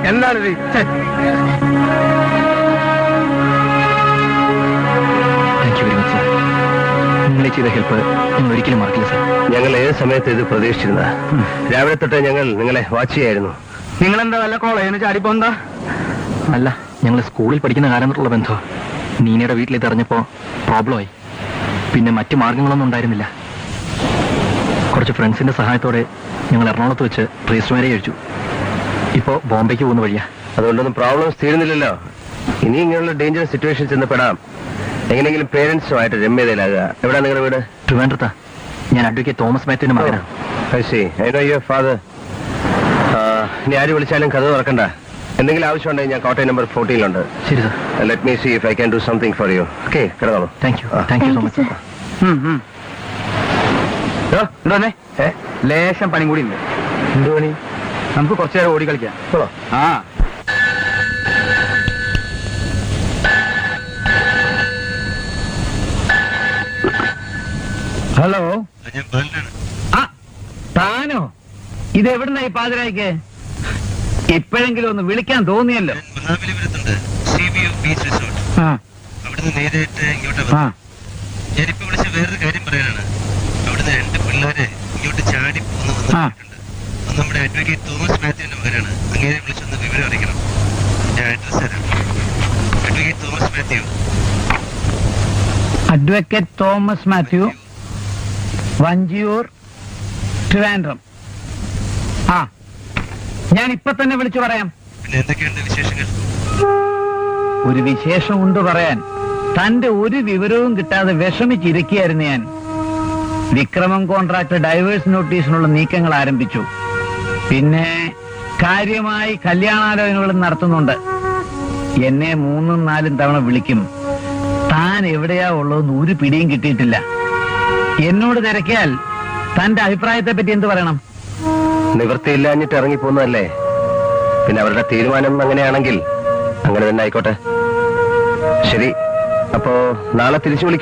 എന്താണിത് ഛെ, thank you very much sir നിങ്ങൾ ചെയ്ത ഹെൽപ്പ് നിങ്ങൾ ഒരിക്കലും മറക്കില്ല സാർ ഞങ്ങൾ ഏത് സമയത്ത് ഇത് പ്രതീക്ഷിച്ചിരുന്ന രാവിലെ തൊട്ട് ഞങ്ങൾ നിങ്ങളെ വാച്ച് ചെയ്യായിരുന്നു നിങ്ങളെന്താ വല്ല കോളേജിന് ചാടിപ്പോന്താ അല്ല ഞങ്ങൾ സ്കൂളിൽ പഠിക്കുന്ന കാലം തൊട്ടുള്ള ബന്ധം നീനയുടെ വീട്ടിൽ ഇത് അറിഞ്ഞപ്പോൾ പ്രോബ്ലമായി പിന്നെ മറ്റു മാർഗങ്ങളൊന്നും ഉണ്ടായിരുന്നില്ല കുറച്ച് ഫ്രണ്ട്സിന്റെ സഹായത്തോടെ ഞങ്ങൾ എറണാകുളത്ത് വെച്ച് രജിസ്റ്റർ മാരേജ് കഴിച്ചു ഇപ്പോൾ ബോംബെക്ക് പോകുന്ന വഴിയാ അതുകൊണ്ടൊന്നും പ്രോബ്ലംസ് തീരുന്നില്ലല്ലോ ഇനി ഇങ്ങനെയുള്ള ഡേഞ്ചറസ് സിറ്റുവേഷൻ ചെന്ന് പെടാം എങ്ങനെയെങ്കിലും പേരൻസുമായിട്ട് രമ്യതയിലാകുക എവിടെ നിങ്ങളുടെ വീട് ട്രിവാൻഡ്രത്താ ഞാൻ അഡ്വക്കേറ്റ് തോമസ് മാത്യുവിന്റെ മകനാണ് ശരി ഐ നോ യുവർ ഫാദർ ഇനി ആര് വിളിച്ചാലും കഥ തുറക്കണ്ട എന്തെങ്കിലും ആവശ്യമുണ്ടെങ്കിൽ ഞാൻ കോട്ടയം നമ്പർ ഫോർട്ടീനിലുണ്ട് ശരി sir let me see if I can do something for you okay കിടന്നോളൂ thank you thank you so much sir എന്തോന്നെ ലേശം പണി കൂടി ഉണ്ട് എന്ത് പണി നമുക്ക് കുറച്ചു നേരം ഓടി കളിക്കാം ഇപ്പോഴോ? ആ ഹലോ ഞാൻ ബാലനാണ് ആ താനോ ഇത് എവിടുന്നായി പാതിരായിക്ക് ഇപ്പോഴെങ്കിലും ഒന്ന് വിളിക്കാൻ തോന്നിയല്ലോ ഞാൻ മഹാബലിപുരത്തുണ്ട് C B O beach resort ആ അവിടുന്ന് നേരിട്ട് ഇങ്ങോട്ട് ആ വന്നു ഞാനിപ്പോ വിളിച്ച വേറൊരു കാര്യം പറയാനാണ് അവിടുന്ന് രണ്ട് പിള്ളേരെ ഇങ്ങോട്ട് ചാടി പോന്ന് ആ. വന്നിട്ടുണ്ട് അത് നമ്മുടെ അഡ്വക്കേറ്റ് തോമസ് മാത്യുവിന്റെ മകനാണ് അങ്ങനെ വിളിച്ചൊന്ന് വിവരം അറിയിക്കണം ഞാൻ അഡ്രസ് തരാം അഡ്വക്കേറ്റ് തോമസ് മാത്യു അഡ്വക്കേറ്റ് തോമസ് മാത്യു വഞ്ചിയൂർ ട്രിവാൻഡ്രം ആ ഞാൻ ഇപ്പൊ തന്നെ വിളിച്ചു പറയാം പിന്നെ എന്തൊക്കെയുണ്ട് വിശേഷങ്ങൾ ഒരു വിശേഷമുണ്ട് പറയാൻ തന്റെ ഒരു വിവരവും കിട്ടാതെ വിഷമിച്ചിരിക്കുകയായിരുന്നു ഞാൻ വിക്രമം കോൺട്രാക്ട് ഡൈവേഴ്സ് നോട്ടീസിനുള്ള നീക്കങ്ങൾ ആരംഭിച്ചു പിന്നെ കാര്യമായി കല്യാണാലോചനകളും നടത്തുന്നുണ്ട് എന്നെ മൂന്നും നാലും തവണ വിളിക്കും താൻ എവിടെയാ ഉള്ളതെന്ന് ഒരു പിടിയും കിട്ടിയിട്ടില്ല എന്നോട് തിരക്കിയാൽ തന്റെ അഭിപ്രായത്തെ പറ്റി എന്ത് പറയണം നിവൃത്തിയില്ലാഞ്ഞിട്ട് ഇറങ്ങിപ്പോന്നതല്ലേ പിന്നെ അവരുടെ തീരുമാനം അങ്ങനെയാണെങ്കിൽ അങ്ങനെ തന്നെ ആയിക്കോട്ടെ ശരി അപ്പോ നാളെ തിരിച്ചു വിളിക്കാം